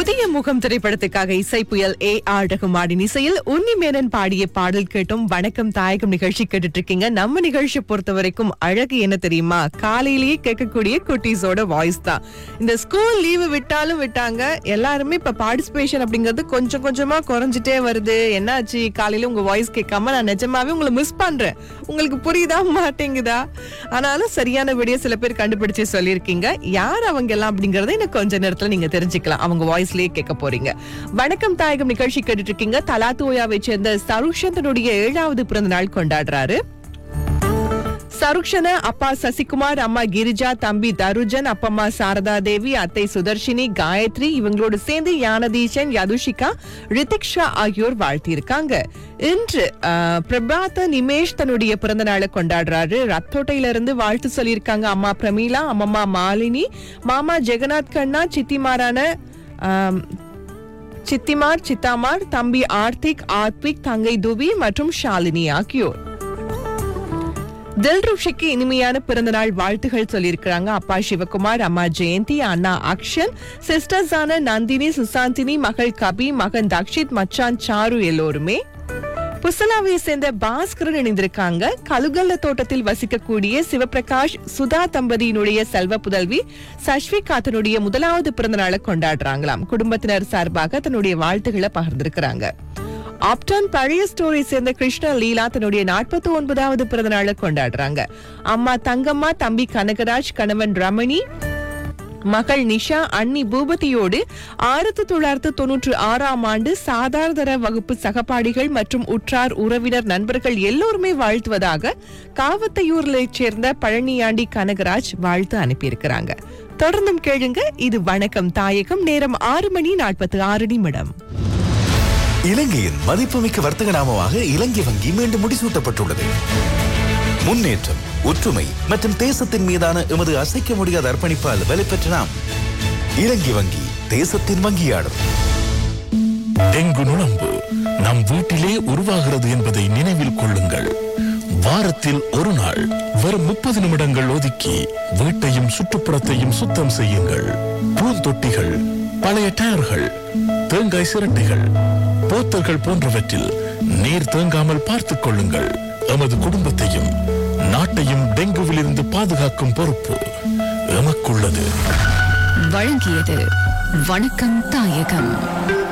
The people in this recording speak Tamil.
புதிய முகம் திரைப்படத்துக்காக இசை புயல் ஏ ஆர் ரகுமானின் இசையில் உன்னி மேனன் பாடிய பாடல் கேட்டும் வணக்கம் தாயகம் நிகழ்ச்சி கேட்டுட்டு இருக்கீங்க நம்ம நிகழ்ச்சி பொறுத்த வரைக்கும் அழகு என்ன தெரியுமா காலையிலேயே கேட்கக்கூடிய குட்டீஸோட வாய்ஸ் தான் இந்த ஸ்கூல் லீவு விட்டாலும் விட்டாங்க எல்லாருமே இப்ப பார்ட்டிசிபேஷன் அப்படிங்கிறது கொஞ்சம் கொஞ்சமா குறைஞ்சிட்டே வருது என்னாச்சு காலையில உங்க வாய்ஸ் கேட்காம நான் நிஜமாவே உங்களை மிஸ் பண்றேன் உங்களுக்கு புரியுதா மாட்டேங்குதா ஆனாலும் சரியான விடிய சில பேர் கண்டுபிடிச்சு சொல்லியிருக்கீங்க யார் அவங்க எல்லாம் அப்படிங்கறத இன்னும் கொஞ்ச நேரத்துல நீங்க தெரிஞ்சுக்கலாம் அவங்க வாய்ஸ்லயே கேட்க போறீங்க வணக்கம் தாயகம் நிகழ்ச்சி கேட்டுட்டு இருக்கீங்க தலாத்துவோயாவை சேர்ந்த சருஷன் தன்னுடைய ஏழாவது பிறந்த நாள் கொண்டாடுறாரு சருக்ஷன அப்பா சசிகுமார் அம்மா கிரிஜா தம்பி தருஜன் அப்பம்மா சாரதா தேவி அத்தை சுதர்ஷினி காயத்ரி இவங்களோடு சேர்ந்து யானதீஷன் யதுஷிகா ரித்திக்ஷா ஆகியோர் வாழ்த்தியிருக்காங்க இன்று ஆஹ், பிரபாத நிமேஷ் தன்னுடைய பிறந்த நாளை கொண்டாடுறாரு ரத்தோட்டையில இருந்து வாழ்த்து சொல்லியிருக்காங்க அம்மா பிரமீளா அம்மம்மா மாலினி மாமா ஜெகநாத் கண்ணா சித்திமாரான ஆம், சித்திமார் சித்தாமார் தம்பி ஆர்த்திக் ஆத்விக் தங்கை துபி மற்றும் ஷாலினி ஆகியோர் தில்ருஷிக்கு இனிமையான பிறந்தநாள் வாழ்த்துகள் சொல்லியிருக்கிறாங்க அப்பா சிவகுமார் அம்மா ஜெயந்தி அண்ணா அக்ஷன் சிஸ்டர்ஸான நந்தினி சுசாந்தினி மகள் கபி மகன் தக்ஷித் மச்சான் சாரு எல்லோருமே புசலாவை சேர்ந்த பாஸ்கரன் இணைந்திருக்காங்க கலுகல்ல தோட்டத்தில் வசிக்கக்கூடிய சிவபிரகாஷ் சுதா தம்பதியினுடைய செல்வ புதல்வி சஷ்விகா தன்னுடைய முதலாவது பிறந்த நாளை கொண்டாடுறாங்களாம் குடும்பத்தினர் சார்பாக தன்னுடைய வாழ்த்துக்களை பகிர்ந்திருக்கிறாங்க ஆப்டான் பழைய ஸ்டோரி சேர்ந்த கிருஷ்ண லீலா தன்னுடைய நாற்பத்தி ஒன்பதாவது பிறந்த நாளை கொண்டாடுறாங்க அம்மா தங்கம்மா தம்பி கனகராஜ் கணவன் ரமணி மகள் நிஷா அண்ணி பூபதியோடு ஆயிரத்தி தொள்ளாயிரத்து தொன்னூற்று ஆறாம் ஆண்டு சாதாரண வகுப்பு சகபாடிகள் மற்றும் உற்றார் உறவினர் நண்பர்கள் எல்லோருமே வாழ்த்துவதாக காவத்தையூரில் சேர்ந்த பழனியாண்டி கனகராஜ் வாழ்த்து அனுப்பியிருக்கிறாங்க தொடர்ந்தும் கேளுங்க இது வணக்கம் தாயகம் நேரம் ஆறு மணி நாற்பத்தி ஆறு நிமிடம் இலங்கையின் மதிப்புமிக்க வர்த்தக நாமமாக இலங்கை வங்கி மீண்டும் முடிசூட்டப்பட்டுள்ளது முன்னேற்றம் ஒற்றுமை மற்றும் தேசத்தின் மீதான எமது அசைக்க முடியாத அர்ப்பணிப்பால் வலுப்பெற்ற நாம் இலங்கை வங்கி தேசத்தின் வங்கியாடும் டெங்கு நுளம்பு நம் வீட்டிலே உருவாகிறது என்பதை நினைவில் கொள்ளுங்கள் வாரத்தில் ஒரு நாள் வெறும் முப்பது நிமிடங்கள் ஒதுக்கி வீட்டையும் சுற்றுப்புறத்தையும் சுத்தம் செய்யுங்கள் பூந்தொட்டிகள் பழைய டயர்கள் தேங்காய் சிரட்டைகள் போத்தல்கள் போன்றவற்றில் நீர் தேங்காமல் பார்த்துக் கொள்ளுங்கள் எமது குடும்பத்தையும் நாட்டையும் டெங்குவிலிருந்து பாதுகாக்கும் பொறுப்பு எமக்குள்ளது வழங்கியது வணக்கம் தாயகம்